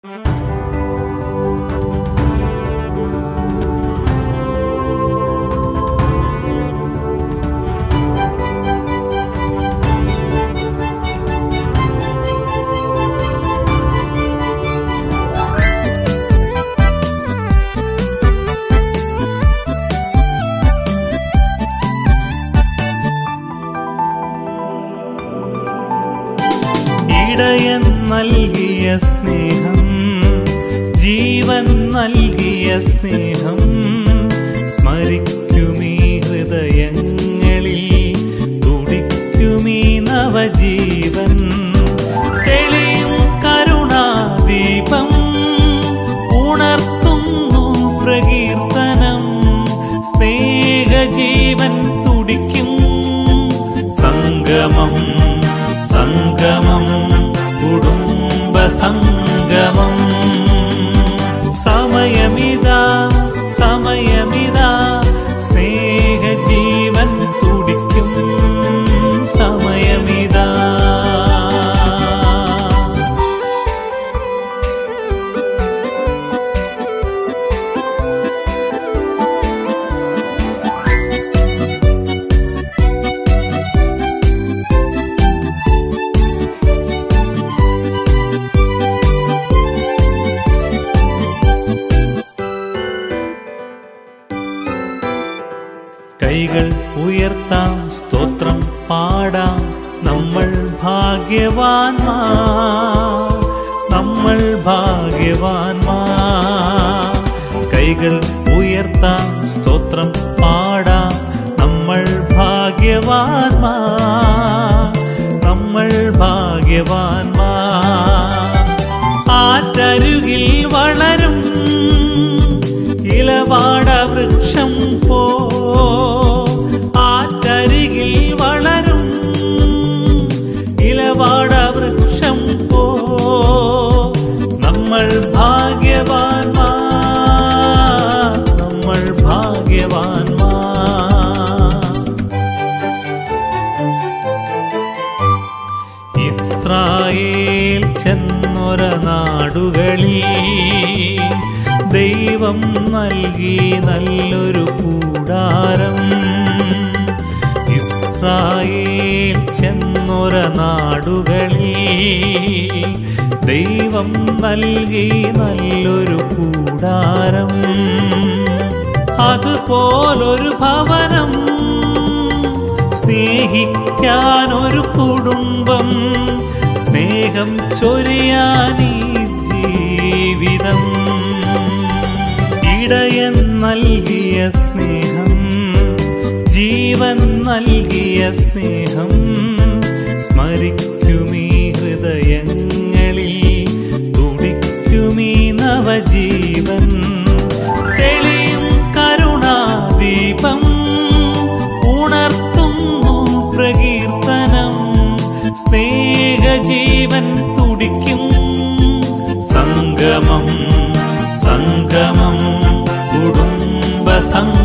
ഇടയൻ നൽകിയ സ്നേഹം ജീവൻ നൽകിയ സ്നേഹം സ്മരിക്കുമീ ഹൃദയങ്ങളിൽ തുടിക്കുമീ നവജീവൻ തെളിയും കരുണാദീപം ഉണർത്തുന്നു പ്രകീർത്തനം സ്നേഹജീവൻ തുടിക്കും സംഗമം സംഗമം കുടുംബ സംഗമം സമയമിതാ സമയമിതാ സ്നേഹജീവൻ തുടിക്കും സമയമിതാ കൈകൾ ഉയർത്താം സ്തോത്രം പാടാം നമ്മൾ ഭാഗ്യവാന്മാ നമ്മൾ ഭാഗ്യവാന്മാ കൈകൾ ഉയർത്താം സ്തോത്രം പാടാം നമ്മൾ ഭാഗ്യവാന്മാ നമ്മൾ ഭാഗ്യവാന്മാ ആറ്റരുകിൽ വളരും ഇലവാട വൃക്ഷം പോ ആറ്റരികിൽ വളരും ഇലവാട വൃക്ഷം പോ നമ്മൾ ഭാഗ്യവാന്മാ നമ്മൾ ഭാഗ്യവാന്മാ ഇസ്രായേൽ ചെന്നൊര നാടുകളിൽ ദൈവം നൽകി നല്ലൊരു കൂടാരം ഇസ്രായേൽ ചെന്നൊര നാടുകളിൽ ദൈവം നൽകി നല്ലൊരു കൂടാരം അതുപോലൊരു ഭവനം സ്നേഹിക്കാൻ ഒരു കുടുംബം സ്നേഹം ചൊരിയാനീ ജീവിതം ഇടയൻ നൽകിയ സ്നേഹം ജീവൻ നൽകിയ സ്നേഹം സ്മരിക്കുമീ ഹൃദയങ്ങളിൽ തുടിക്കുമീ നവജീവൻ തെളിയും കരുണാദീപം ഉണർത്തുന്നു പ്രകീർത്തനം സ്നേഹജീവൻ തുടിക്കും സംഗമം സംഗമം കുടുംബ സംഗമം